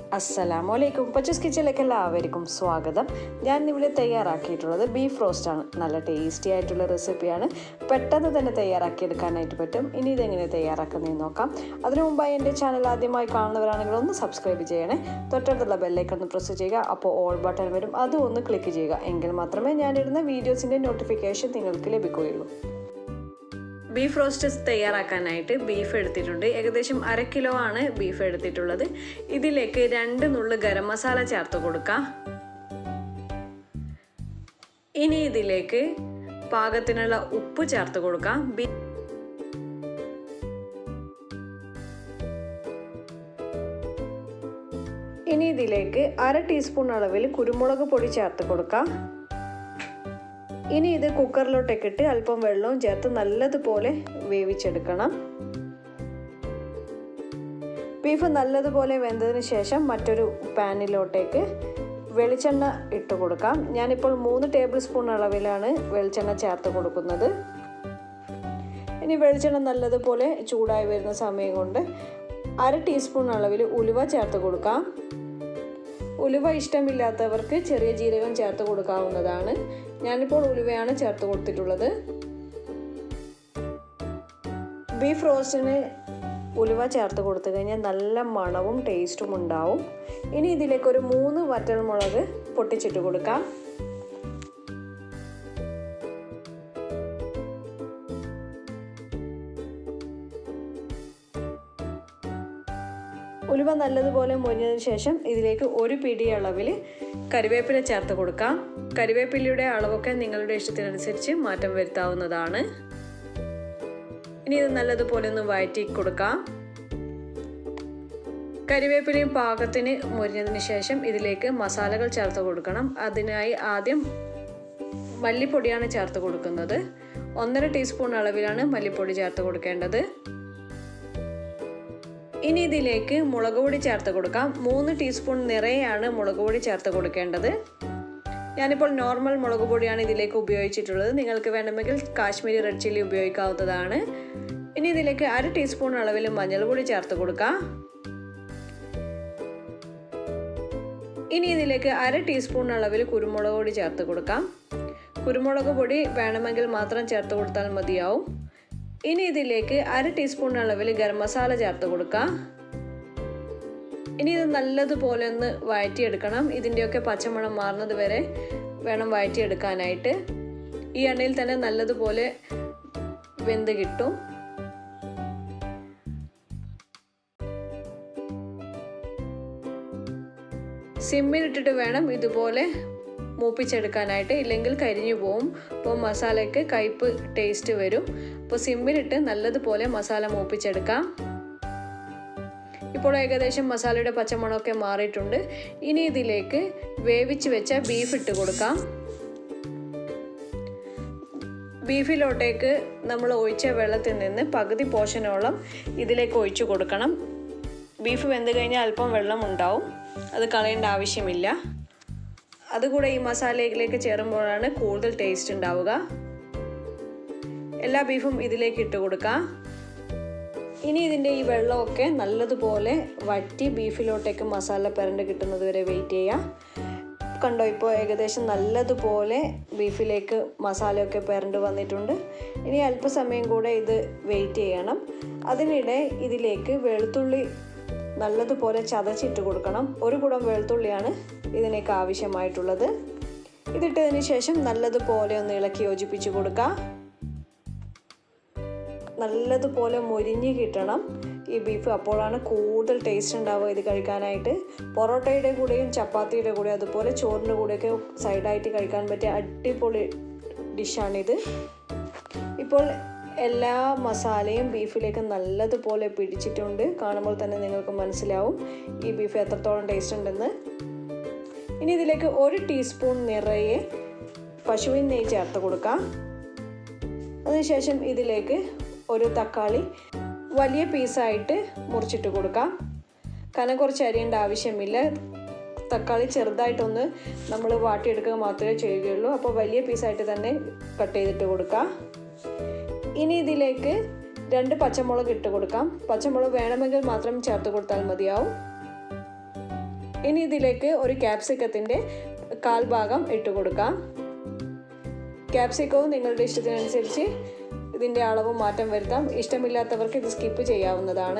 അസ്സലാമു അലൈക്കും പച്ചസ് കിച്ചണിലേക്ക് എല്ലാവർക്കും സ്വാഗതം ഞാൻ ഇവിടെ തയ്യാറാക്കിയിട്ടുള്ളത് ബീഫ് റോസ്റ്റ് ആണ് നല്ല ടേസ്റ്റി ആയിട്ടുള്ള റെസിപ്പിയാണ് പെട്ടെന്ന് തന്നെ തയ്യാറാക്കിയെടുക്കാനായിട്ട് പറ്റും ഇനി ഇതെങ്ങനെ തയ്യാറാക്കുന്നതെന്ന് നോക്കാം അതിനു മുമ്പായി എൻ്റെ ചാനൽ ആദ്യമായി കാണുന്നവരാണെങ്കിൽ ഒന്ന് സബ്സ്ക്രൈബ് ചെയ്യണേ തൊട്ടടുത്തുള്ള ബെല്ലൈക്കൺ ഒന്ന് പ്രസ് ചെയ്യുക അപ്പോൾ ഓൾ ബട്ടൺ വരും അതും ഒന്ന് ക്ലിക്ക് ചെയ്യുക എങ്കിൽ മാത്രമേ ഞാനിടുന്ന വീഡിയോസിൻ്റെ നോട്ടിഫിക്കേഷൻ നിങ്ങൾക്ക് ലഭിക്കുകയുള്ളൂ ബീഫ് റോസ്റ്റ് തയ്യാറാക്കാനായിട്ട് ബീഫ് എടുത്തിട്ടുണ്ട് ഏകദേശം അര കിലോ ആണ് ബീഫ് എടുത്തിട്ടുള്ളത് ഇതിലേക്ക് രണ്ട് നുള്ളു ഗരം മസാല ചേർത്ത് കൊടുക്കാം ഇനി ഇതിലേക്ക് പാകത്തിനുള്ള ഉപ്പ് ചേർത്ത് കൊടുക്കാം ബീ ഇനി ഇതിലേക്ക് അര ടീസ്പൂൺ അളവിൽ കുരുമുളക് പൊടി ചേർത്ത് കൊടുക്കാം ഇനി ഇത് കുക്കറിലോട്ടൊക്കെ ഇട്ട് അല്പം വെള്ളവും ചേർത്ത് നല്ലതുപോലെ വേവിച്ചെടുക്കണം ബീഫ് നല്ലതുപോലെ വെന്തതിന് ശേഷം മറ്റൊരു പാനിലോട്ടേക്ക് വെളിച്ചെണ്ണ ഇട്ട് കൊടുക്കാം ഞാനിപ്പോൾ മൂന്ന് ടേബിൾ സ്പൂൺ അളവിലാണ് വെളിച്ചെണ്ണ ചേർത്ത് കൊടുക്കുന്നത് ഇനി വെളിച്ചെണ്ണ നല്ലതുപോലെ ചൂടായി വരുന്ന സമയം കൊണ്ട് അര ടീസ്പൂൺ അളവിൽ ഉലുവ ചേർത്ത് കൊടുക്കാം ഉലുവ ഇഷ്ടമില്ലാത്തവർക്ക് ചെറിയ ജീരകം ചേർത്ത് കൊടുക്കാവുന്നതാണ് ഞാനിപ്പോൾ ഉലുവയാണ് ചേർത്ത് കൊടുത്തിട്ടുള്ളത് ബീഫ് റോസ്റ്റിന് ഉലുവ ചേർത്ത് കൊടുത്തു കഴിഞ്ഞാൽ നല്ല മണവും ടേസ്റ്റും ഉണ്ടാവും ഇനി ഇതിലേക്ക് ഒരു മൂന്ന് വറ്റൽമുളക് പൊട്ടിച്ചിട്ട് കൊടുക്കാം ഉലുവ നല്ലതുപോലെ മുരിഞ്ഞതിന് ശേഷം ഇതിലേക്ക് ഒരു പിടി അളവിൽ കറിവേപ്പില ചേർത്ത് കൊടുക്കാം കറിവേപ്പിലയുടെ അളവൊക്കെ നിങ്ങളുടെ ഇഷ്ടത്തിനനുസരിച്ച് മാറ്റം വരുത്താവുന്നതാണ് ഇനി ഇത് നല്ലതുപോലെ ഒന്ന് വഴറ്റി കൊടുക്കാം കരിവേപ്പിലയും പാകത്തിന് മുരിഞ്ഞതിന് ശേഷം ഇതിലേക്ക് മസാലകൾ ചേർത്ത് കൊടുക്കണം അതിനായി ആദ്യം മല്ലിപ്പൊടിയാണ് ചേർത്ത് കൊടുക്കുന്നത് ഒന്നര ടീസ്പൂൺ അളവിലാണ് മല്ലിപ്പൊടി ചേർത്ത് കൊടുക്കേണ്ടത് ഇനി ഇതിലേക്ക് മുളക് പൊടി ചേർത്ത് കൊടുക്കാം മൂന്ന് ടീസ്പൂൺ നിറയെയാണ് മുളക് പൊടി ചേർത്ത് കൊടുക്കേണ്ടത് ഞാനിപ്പോൾ നോർമൽ മുളക് പൊടിയാണ് ഇതിലേക്ക് ഉപയോഗിച്ചിട്ടുള്ളത് നിങ്ങൾക്ക് വേണമെങ്കിൽ കാശ്മീരി റെഡ് ചില്ലി ഉപയോഗിക്കാവുന്നതാണ് ഇനി ഇതിലേക്ക് അര ടീസ്പൂൺ അളവിൽ മഞ്ഞൾപ്പൊടി ചേർത്ത് കൊടുക്കാം ഇനി ഇതിലേക്ക് അര ടീസ്പൂൺ അളവിൽ കുരുമുളക് പൊടി ചേർത്ത് കൊടുക്കാം കുരുമുളക് പൊടി വേണമെങ്കിൽ മാത്രം ചേർത്ത് കൊടുത്താൽ മതിയാവും ഇനി ഇതിലേക്ക് അര ടീസ്പൂൺ അളവിൽ ഗരം മസാല ചേർത്ത് കൊടുക്കാം ഇനി ഇത് നല്ലതുപോലെ ഒന്ന് വഴറ്റിയെടുക്കണം ഇതിൻ്റെയൊക്കെ പച്ചമണം മാറുന്നത് വരെ വേണം വഴറ്റിയെടുക്കാനായിട്ട് ഈ എണ്ണയിൽ തന്നെ നല്ലതുപോലെ വെന്ത് കിട്ടും സിമ്മിലിട്ടിട്ട് വേണം ഇതുപോലെ മൂപ്പിച്ചെടുക്കാനായിട്ട് ഇല്ലെങ്കിൽ കരിഞ്ഞു പോവും അപ്പോൾ മസാലയ്ക്ക് കയ്പ്പ് ടേസ്റ്റ് വരും അപ്പോൾ സിമ്മിലിട്ട് നല്ലതുപോലെ മസാല മൂപ്പിച്ചെടുക്കാം ഇപ്പോൾ ഏകദേശം മസാലയുടെ പച്ചമണമൊക്കെ മാറിയിട്ടുണ്ട് ഇനി ഇതിലേക്ക് വേവിച്ച് വെച്ച ബീഫ് ഇട്ട് കൊടുക്കാം ബീഫിലോട്ടേക്ക് നമ്മൾ ഒഴിച്ച വെള്ളത്തിൽ നിന്ന് പകുതി പോഷനോളം ഇതിലേക്ക് ഒഴിച്ചു കൊടുക്കണം ബീഫ് വെന്ത് കഴിഞ്ഞാൽ അല്പം വെള്ളം ഉണ്ടാവും അത് കളയേണ്ട ആവശ്യമില്ല അതുകൂടെ ഈ മസാലയിലേക്ക് ചേരുമ്പോഴാണ് കൂടുതൽ ടേസ്റ്റ് ഉണ്ടാവുക എല്ലാ ബീഫും ഇതിലേക്ക് ഇട്ട് കൊടുക്കാം ഇനി ഇതിൻ്റെ ഈ വെള്ളമൊക്കെ നല്ലതുപോലെ വറ്റി ബീഫിലോട്ടേക്ക് മസാല പെരണ്ട് കിട്ടുന്നത് വരെ വെയിറ്റ് ചെയ്യാം കണ്ടോ ഇപ്പോൾ ഏകദേശം നല്ലതുപോലെ ബീഫിലേക്ക് മസാലയൊക്കെ പെരണ്ട് വന്നിട്ടുണ്ട് ഇനി അല്പസമയം കൂടെ ഇത് വെയിറ്റ് ചെയ്യണം അതിനിടെ ഇതിലേക്ക് വെളുത്തുള്ളി നല്ലതുപോലെ ചതച്ചിട്ട് കൊടുക്കണം ഒരു കുടം വെളുത്തുള്ളിയാണ് ഇതിനേക്ക് ആവശ്യമായിട്ടുള്ളത് ഇതിട്ടതിന് ശേഷം നല്ലതുപോലെ ഒന്ന് ഇളക്കി യോജിപ്പിച്ച് കൊടുക്കുക നല്ലതുപോലെ മൊരിഞ്ഞ് കിട്ടണം ഈ ബീഫ് അപ്പോഴാണ് കൂടുതൽ ടേസ്റ്റ് ഉണ്ടാവുക ഇത് കഴിക്കാനായിട്ട് പൊറോട്ടയുടെ കൂടെയും ചപ്പാത്തിയുടെ കൂടെ അതുപോലെ ചോറിൻ്റെ കൂടെയൊക്കെ സൈഡായിട്ട് കഴിക്കാൻ പറ്റിയ അടിപൊളി ഡിഷാണിത് ഇപ്പോൾ എല്ലാ മസാലയും ബീഫിലേക്ക് നല്ലതുപോലെ പിടിച്ചിട്ടുണ്ട് കാണുമ്പോൾ തന്നെ നിങ്ങൾക്ക് മനസ്സിലാവും ഈ ബീഫ് എത്രത്തോളം ടേസ്റ്റ് ഉണ്ടെന്ന് ഇനി ഇതിലേക്ക് ഒരു ടീസ്പൂൺ നിറയെ പശുവിൻ നെയ്യ് ചേർത്ത് കൊടുക്കാം അതിനുശേഷം ഇതിലേക്ക് ഒരു തക്കാളി വലിയ പീസായിട്ട് മുറിച്ചിട്ട് കൊടുക്കാം കനം കുറച്ച് അരിയേണ്ട ആവശ്യമില്ല തക്കാളി ചെറുതായിട്ടൊന്ന് നമ്മൾ വാട്ടിയെടുക്കുക മാത്രമേ ചെയ്യുകയുള്ളൂ അപ്പോൾ വലിയ പീസായിട്ട് തന്നെ കട്ട് ചെയ്തിട്ട് കൊടുക്കാം ഇനി ഇതിലേക്ക് രണ്ട് പച്ചമുളക് ഇട്ട് കൊടുക്കാം പച്ചമുളക് വേണമെങ്കിൽ മാത്രം ചേർത്ത് കൊടുത്താൽ മതിയാവും ഇനി ഇതിലേക്ക് ഒരു ക്യാപ്സിക്കത്തിൻ്റെ കാൽഭാഗം ഇട്ട് കൊടുക്കാം ക്യാപ്സിക്കവും നിങ്ങളുടെ ഇഷ്ടത്തിനനുസരിച്ച് ഇതിൻ്റെ അളവ് മാറ്റം വരുത്താം ഇഷ്ടമില്ലാത്തവർക്ക് ഇത് സ്കിപ്പ് ചെയ്യാവുന്നതാണ്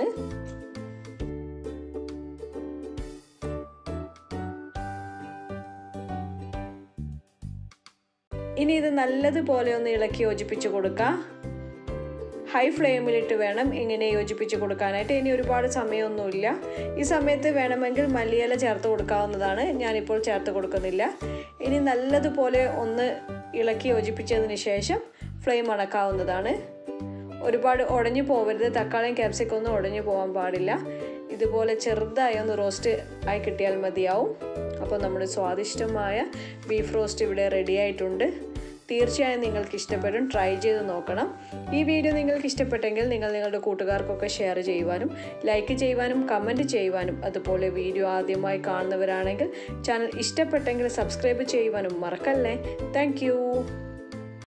ഇനി ഇത് നല്ലതുപോലെ ഒന്ന് ഇളക്കി യോജിപ്പിച്ച് കൊടുക്കുക ഹൈ ഫ്ലെയിമിലിട്ട് വേണം ഇങ്ങനെ യോജിപ്പിച്ച് കൊടുക്കാനായിട്ട് ഇനി ഒരുപാട് സമയമൊന്നുമില്ല ഈ സമയത്ത് വേണമെങ്കിൽ മല്ലിയില ചേർത്ത് കൊടുക്കാവുന്നതാണ് ഞാനിപ്പോൾ ചേർത്ത് കൊടുക്കുന്നില്ല ഇനി നല്ലതുപോലെ ഒന്ന് ഇളക്കി യോജിപ്പിച്ചതിന് ശേഷം ഫ്ലെയിം അടക്കാവുന്നതാണ് ഒരുപാട് ഉടഞ്ഞു പോകരുത് തക്കാളിയും ക്യാപ്സിക്കം ഒന്നും ഉടഞ്ഞു പോകാൻ പാടില്ല ഇതുപോലെ ചെറുതായി ഒന്ന് റോസ്റ്റ് ആയി കിട്ടിയാൽ മതിയാവും അപ്പോൾ നമ്മുടെ സ്വാദിഷ്ടമായ ബീഫ് റോസ്റ്റ് ഇവിടെ റെഡി ആയിട്ടുണ്ട് തീർച്ചയായും നിങ്ങൾക്ക് ഇഷ്ടപ്പെടും ട്രൈ ചെയ്ത് നോക്കണം ഈ വീഡിയോ നിങ്ങൾക്ക് ഇഷ്ടപ്പെട്ടെങ്കിൽ നിങ്ങൾ നിങ്ങളുടെ കൂട്ടുകാർക്കൊക്കെ ഷെയർ ചെയ്യുവാനും ലൈക്ക് ചെയ്യുവാനും കമൻറ്റ് ചെയ്യുവാനും അതുപോലെ വീഡിയോ ആദ്യമായി കാണുന്നവരാണെങ്കിൽ ചാനൽ ഇഷ്ടപ്പെട്ടെങ്കിൽ സബ്സ്ക്രൈബ് ചെയ്യുവാനും മറക്കല്ലേ താങ്ക്